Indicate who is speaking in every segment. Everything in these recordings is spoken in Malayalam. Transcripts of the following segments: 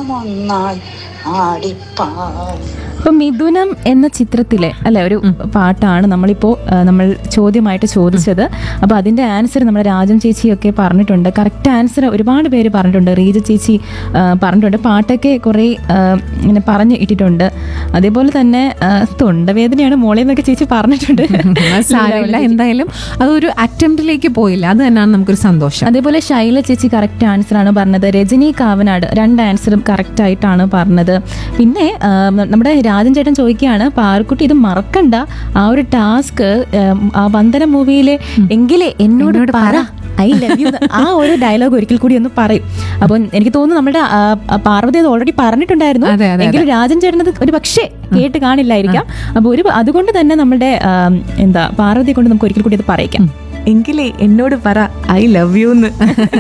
Speaker 1: ഒന്നായി ആടിപ്പാടി
Speaker 2: ഇപ്പൊ മിഥുനം എന്ന ചിത്രത്തിലെ അല്ലെ ഒരു പാട്ടാണ് നമ്മളിപ്പോ ആ, നമ്മൾ ചോദ്യമായിട്ട് ചോദിച്ചത് അപ്പൊ അതിന്റെ ആൻസർ നമ്മുടെ രാജം ചേച്ചിയൊക്കെ പറഞ്ഞിട്ടുണ്ട് കറക്റ്റ് ആൻസർ ഒരുപാട് പേര് പറഞ്ഞിട്ടുണ്ട് റീജ ചേച്ചി ആ, പറഞ്ഞിട്ടുണ്ട് പാട്ടൊക്കെ കുറെ ആ, ഇങ്ങനെ പറഞ്ഞു ഇട്ടിട്ടുണ്ട് അതേപോലെ തന്നെ ആ, തൊണ്ടവേദനയാണ് മോളെ എന്നൊക്കെ ചേച്ചി പറഞ്ഞിട്ടുണ്ട്
Speaker 3: അത് സാരമില്ല എന്തായാലും അതൊരു അറ്റംപ്റ്റിലേക്ക് പോയില്ല അത് തന്നെയാണ് നമുക്കൊരു സന്തോഷം
Speaker 2: അതേപോലെ ശൈല ചേച്ചി കറക്റ്റ് ആൻസർ ആണ് പറഞ്ഞത് രജനി കാവനാട് രണ്ട് ആൻസറും കറക്റ്റ് ആയിട്ടാണ് പറഞ്ഞത് പിന്നെ ആ, നമ്മുടെ രാജൻ ചേട്ടൻ ചോദിക്കുകയാണ് പാർക്കുട്ടി ഇത് മറക്കണ്ട ആ ഒരു ടാസ്ക് ആ വന്ദന മൂവിയിലെ എങ്കിലേ എന്നോട് പറ ഐ ലവ് യു ആ ഒരു ഡയലോഗ് ഒരിക്കൽ കൂടി ഒന്ന് പറയും അപ്പൊ എനിക്ക് തോന്നുന്നു നമ്മുടെ ആ, ആ പാർവതി അത് ഓൾറെഡി പറഞ്ഞിട്ടുണ്ടായിരുന്നു
Speaker 3: അതെ, അതെ,
Speaker 2: എങ്കിലും രാജൻ ചേട്ടനത് ഒരു പക്ഷേ കേട്ട് കാണില്ലായിരിക്കാം അപ്പൊ ഒരു അതുകൊണ്ട് തന്നെ നമ്മുടെ ആ, എന്താ പാർവതിയെ കൊണ്ട് നമുക്ക് ഒരിക്കൽ കൂടി അത് പറയിക്കാം എങ്കിലേ എന്നോട് പറ ഐ ലവ് യു എന്ന്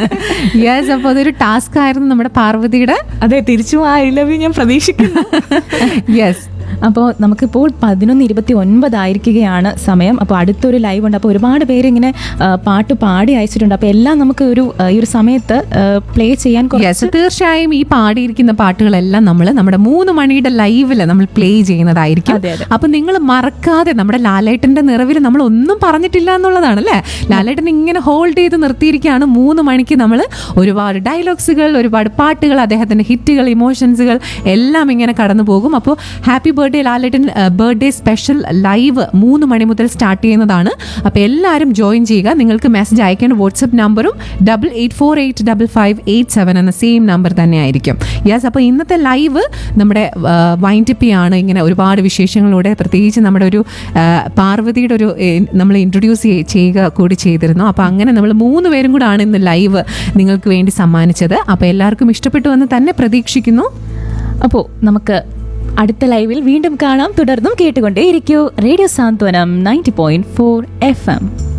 Speaker 3: യെസ് അപ്പോൾ അതൊരു ടാസ്ക് ആയിരുന്നു നമ്മുടെ പാർവതിയുടെ
Speaker 2: അതെ തിരിച്ചും ആ ഐ ലവ് യു ഞാൻ പ്രതീക്ഷിക്കുന്നു
Speaker 3: യെസ്
Speaker 2: അപ്പോൾ നമുക്കിപ്പോൾ പതിനൊന്ന് ഇരുപത്തി ഒൻപതായിരിക്കുകയാണ് സമയം അപ്പോൾ അടുത്തൊരു ലൈവ് ഉണ്ട് അപ്പോൾ ഒരുപാട് പേര് ഇങ്ങനെ ആ, പാട്ട് പാടി അയച്ചിട്ടുണ്ട് അപ്പോൾ എല്ലാം നമുക്ക് ഒരു ആ, ഈ ഒരു സമയത്ത് പ്ലേ ചെയ്യാൻ കുറച്ച്
Speaker 3: യെസ് തീർച്ചയായും ഈ പാടിയിരിക്കുന്ന പാട്ടുകളെല്ലാം നമ്മൾ നമ്മുടെ മൂന്ന് മണിയുടെ ലൈവില് നമ്മൾ പ്ലേ ചെയ്യുന്നതായിരിക്കും
Speaker 2: അതെ, അതെ.
Speaker 3: അപ്പൊ നിങ്ങൾ മറക്കാതെ നമ്മുടെ ലാലേട്ടന്റെ നിറവിൽ നമ്മൾ ഒന്നും പറഞ്ഞിട്ടില്ല എന്നുള്ളതാണ് അല്ലേ ലാലേട്ടൻ ഇങ്ങനെ ഹോൾഡ് ചെയ്ത് നിർത്തിയിരിക്കുകയാണ് മൂന്ന് മണിക്ക് നമ്മൾ ഒരുപാട് ഡയലോഗ്സുകൾ ഒരുപാട് പാട്ടുകൾ അദ്ദേഹത്തിന്റെ ഹിറ്റുകൾ ഇമോഷൻസുകൾ എല്ലാം ഇങ്ങനെ കടന്നു പോകും അപ്പോൾ happy birthday Lalettan birthday special live മൂന്ന് മണി മുതൽ സ്റ്റാർട്ട് ചെയ്യുന്നതാണ് അപ്പോൾ എല്ലാവരും ജോയിൻ ചെയ്യുക നിങ്ങൾക്ക് മെസ്സേജ് അയക്കേണ്ട വാട്സപ്പ് നമ്പറും double eight four eight double five eight seven എന്ന സെയിം നമ്പർ തന്നെയായിരിക്കും യെസ് അപ്പോൾ ഇന്നത്തെ ലൈവ് നമ്മുടെ വൈൻഡിപ്പിയാണ് ഇങ്ങനെ ഒരുപാട് വിശേഷങ്ങളോടെ പ്രത്യേകിച്ച് നമ്മുടെ ഒരു ആ, പാർവതിയുടെ ഒരു നമ്മൾ ഇൻട്രൊഡ്യൂസ് ചെയ്യുക കൂടി ചെയ്തിരുന്നു അപ്പോൾ അങ്ങനെ നമ്മൾ മൂന്ന് പേരും കൂടാണ് ഇന്ന് ലൈവ് നിങ്ങൾക്ക് വേണ്ടി സമ്മാനിച്ചത് അപ്പോൾ എല്ലാവർക്കും ഇഷ്ടപ്പെട്ടു എന്ന് തന്നെ പ്രതീക്ഷിക്കുന്നു
Speaker 2: അപ്പോൾ നമുക്ക് അടുത്ത ലൈവിൽ വീണ്ടും കാണാം തുടർന്നും കേട്ടുകൊണ്ടേയിരിക്കൂ radio Santhwanam ninety point four F M